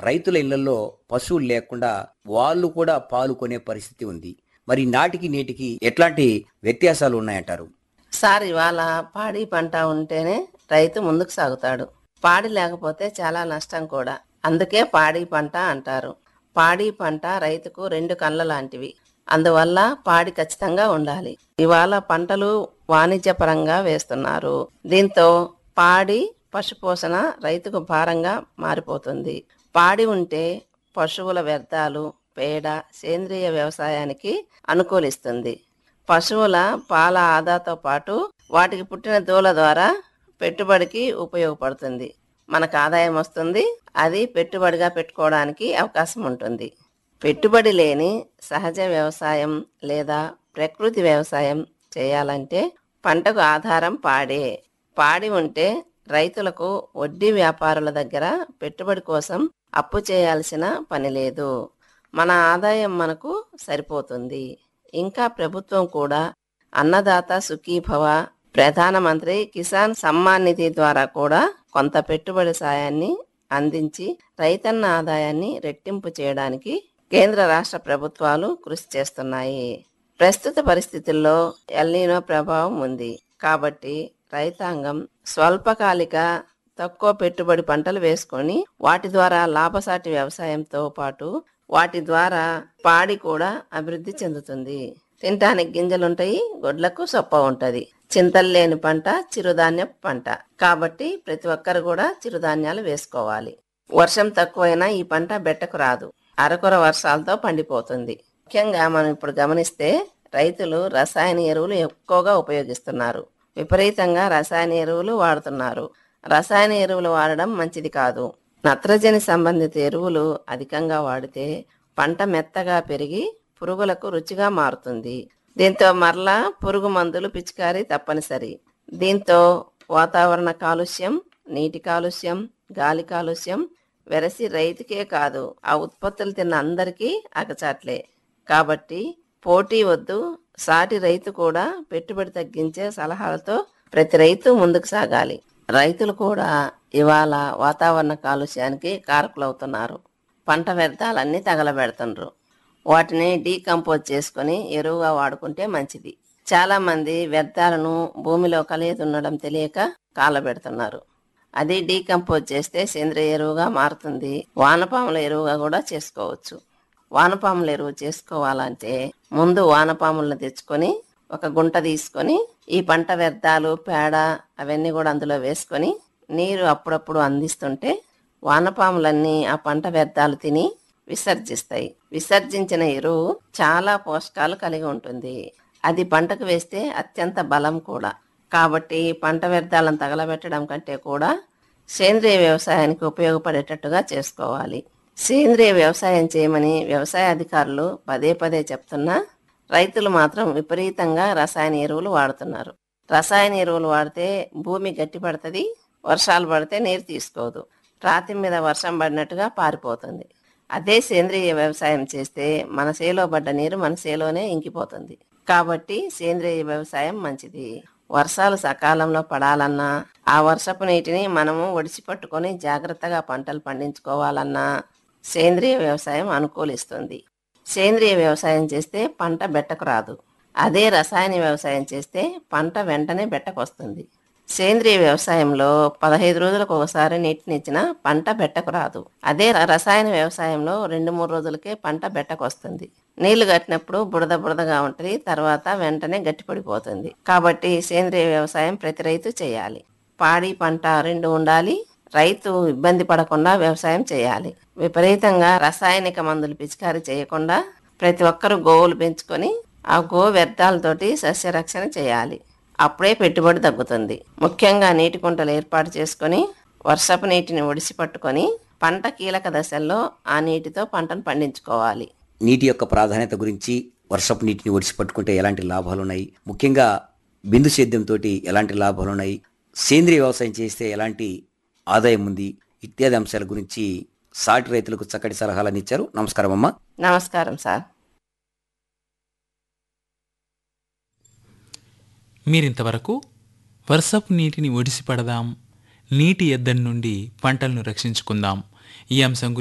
రైతుల ఇళ్లలో పశువులు లేకుండా వాళ్ళు కూడా పాలు కొనే పరిస్థితి ఉంది మరి నాటికి నేటికి ఎట్లాంటి వ్యత్యాసాలు ఉన్నాయంటారు సార్ ఇవాళ పాడి పంట ఉంటేనే రైతు ముందుకు సాగుతాడు పాడి లేకపోతే చాలా నష్టం కూడా అందుకే పాడి పంట అంటారు పాడి పంట రైతుకు రెండు కళ్ళ లాంటివి అందువల్ల పాడి ఖచ్చితంగా ఉండాలి ఇవాళ పంటలు వాణిజ్యపరంగా వేస్తున్నారు దీంతో పాడి పశుపోషణ రైతుకు భారంగా మారిపోతుంది పాడి ఉంటే పశువుల వ్యర్థాలు పేడ సేంద్రియ వ్యవసాయానికి అనుకూలిస్తుంది పశువుల పాల ఆదాతో పాటు వాటికి పుట్టిన దూల ద్వారా పెట్టుబడికి ఉపయోగపడుతుంది మనకు ఆదాయం వస్తుంది అది పెట్టుబడిగా పెట్టుకోవడానికి అవకాశం ఉంటుంది పెట్టుబడి లేని సహజ వ్యవసాయం లేదా ప్రకృతి వ్యవసాయం చేయాలంటే పంటకు ఆధారం పాడే పాడి ఉంటే రైతులకు వడ్డీ వ్యాపారుల దగ్గర పెట్టుబడి కోసం అప్పు చేయాల్సిన పని లేదు మన ఆదాయం మనకు సరిపోతుంది ఇంకా ప్రభుత్వం కూడా అన్నదాత సుఖీభవ ప్రధానమంత్రి కిసాన్ సమ్మాన్ నిధి ద్వారా కూడా కొంత పెట్టుబడి సాయాన్ని అందించి రైతన్న ఆదాయాన్ని రెట్టింపు చేయడానికి కేంద్ర రాష్ట్ర ప్రభుత్వాలు కృషి చేస్తున్నాయి ప్రస్తుత పరిస్థితుల్లో ఎల్నీనో ప్రభావం ఉంది కాబట్టి రైతాంగం స్వల్పకాలిక తక్కువ పెట్టుబడి పంటలు వేసుకొని వాటి ద్వారా లాభసాటి వ్యవసాయంతో పాటు వాటి ద్వారా పాడి కూడా అభివృద్ధి చెందుతుంది తినటానికి గింజలుంటాయి గొడ్లకు సొప్ప ఉంటది చింతలు లేని పంట చిరుధాన్య పంట కాబట్టి ప్రతి ఒక్కరు కూడా చిరుధాన్యాలు వేసుకోవాలి వర్షం తక్కువైనా ఈ పంట బెట్టకు రాదు అరకొర వర్షాలతో పండిపోతుంది ముఖ్యంగా మనం ఇప్పుడు గమనిస్తే రైతులు రసాయన ఎరువులు ఎక్కువగా ఉపయోగిస్తున్నారు విపరీతంగా రసాయన ఎరువులు వాడుతున్నారు రసాయన ఎరువులు వాడడం మంచిది కాదు నత్రజని సంబంధిత ఎరువులు అధికంగా వాడితే పంట మెత్తగా పెరిగి పురుగులకు రుచిగా మారుతుంది దీంతో మరలా పురుగు మందులు పిచికారీ తప్పనిసరి దీంతో వాతావరణ కాలుష్యం నీటి కాలుష్యం గాలి కాలుష్యం వెరసి రైతుకే కాదు ఆ ఉత్పత్తులు తిన్న అందరికీ అగచాట్లే కాబట్టి పోటీ వద్దు సాటి రైతు కూడా పెట్టుబడి తగ్గించే సలహాలతో ప్రతి రైతు ముందుకు సాగాలి రైతులు కూడా ఇవాళ వాతావరణ కాలుష్యానికి కారకులవుతున్నారు పంట వ్యర్థాలన్నీ తగలబెడుతుండ్రు వాటిని డీకంపోజ్ చేసుకొని ఎరువుగా వాడుకుంటే మంచిది చాలా మంది వ్యర్థాలను భూమిలో కలియదున్నడం తెలియక కాలబెడుతున్నారు అది డీకంపోజ్ చేస్తే సేంద్రియ ఎరువుగా మారుతుంది వానపాముల ఎరువుగా కూడా చేసుకోవచ్చు వానపాముల ఎరువు చేసుకోవాలంటే ముందు వానపాములను తెచ్చుకొని ఒక గుంట తీసుకొని ఈ పంట వ్యర్థాలు పేడ అవన్నీ కూడా అందులో వేసుకొని నీరు అప్పుడప్పుడు అందిస్తుంటే వానపాములన్నీ ఆ పంట వ్యర్థాలు తిని విసర్జిస్తాయి విసర్జించిన ఎరువు చాలా పోషకాలు కలిగి ఉంటుంది అది పంటకు వేస్తే అత్యంత బలం కూడా కాబట్టి పంట వ్యర్థాలను తగలబెట్టడం కంటే కూడా సేంద్రియ వ్యవసాయానికి ఉపయోగపడేటట్టుగా చేసుకోవాలి సేంద్రియ వ్యవసాయం చేయమని వ్యవసాయ అధికారులు పదే పదే చెప్తున్నా రైతులు మాత్రం విపరీతంగా రసాయన ఎరువులు వాడుతున్నారు రసాయన ఎరువులు వాడితే భూమి గట్టి పడుతుంది వర్షాలు పడితే నీరు తీసుకోదు రాతి మీద వర్షం పడినట్టుగా పారిపోతుంది అదే సేంద్రియ వ్యవసాయం చేస్తే మన చేలో పడ్డ నీరు మన చేలోనే ఇంకిపోతుంది కాబట్టి సేంద్రియ వ్యవసాయం మంచిది వర్షాలు సకాలంలో పడాలన్నా ఆ వర్షపు నీటిని మనము ఒడిసి పట్టుకొని జాగ్రత్తగా పంటలు పండించుకోవాలన్నా సేంద్రియ వ్యవసాయం అనుకూలిస్తుంది సేంద్రియ వ్యవసాయం చేస్తే పంట బెట్టకు రాదు అదే రసాయన వ్యవసాయం చేస్తే పంట వెంటనే బెట్టకొస్తుంది సేంద్రియ వ్యవసాయంలో పదహైదు రోజులకు ఒకసారి నీటినిచ్చిన పంట బెట్టకు రాదు అదే ర- రసాయన వ్యవసాయంలో రెండు మూడు రోజులకే పంట బెట్టకొస్తుంది నీళ్లు కట్టినప్పుడు బుడద బుడదగా ఉంటుంది తర్వాత వెంటనే గట్టిపడిపోతుంది కాబట్టి సేంద్రియ వ్యవసాయం ప్రతి రైతు చేయాలి పాడి పంట రెండు ఉండాలి రైతు ఇబ్బంది పడకుండా వ్యవసాయం చేయాలి విపరీతంగా రసాయనిక మందులు పిచికారీ చేయకుండా ప్రతి ఒక్కరు గోవులు పెంచుకొని ఆ గో వ్యర్థాలతోటి సస్యరక్షణ చేయాలి అప్పుడే పెట్టుబడి తగ్గుతుంది ముఖ్యంగా నీటి కుంటలు ఏర్పాటు చేసుకొని వర్షపు నీటిని ఒడిసి పట్టుకొని పంట కీలక దశల్లో ఆ నీటితో పంటను పండించుకోవాలి నీటి యొక్క ప్రాధాన్యత గురించి వర్షపు నీటిని ఒడిసి పట్టుకుంటే ఎలాంటి లాభాలు ఉన్నాయి ముఖ్యంగా బిందు సేద్యంతో ఎలాంటి లాభాలు ఉన్నాయి సేంద్రియ వ్యవసాయం చేస్తే ఎలాంటి ఆదాయం ఉంది ఇత్యాది అంశాల గురించి సాటి రైతులకు చక్కటి సలహాలను ఇచ్చారు నమస్కారం అమ్మా నమస్కారం సార్ మీరింతవరకు వర్షపు నీటిని ఒడిసి పడదాం నీటి ఎద్దడి నుండి పంటలను రక్షించుకుందాం ఈ అంశం గురించి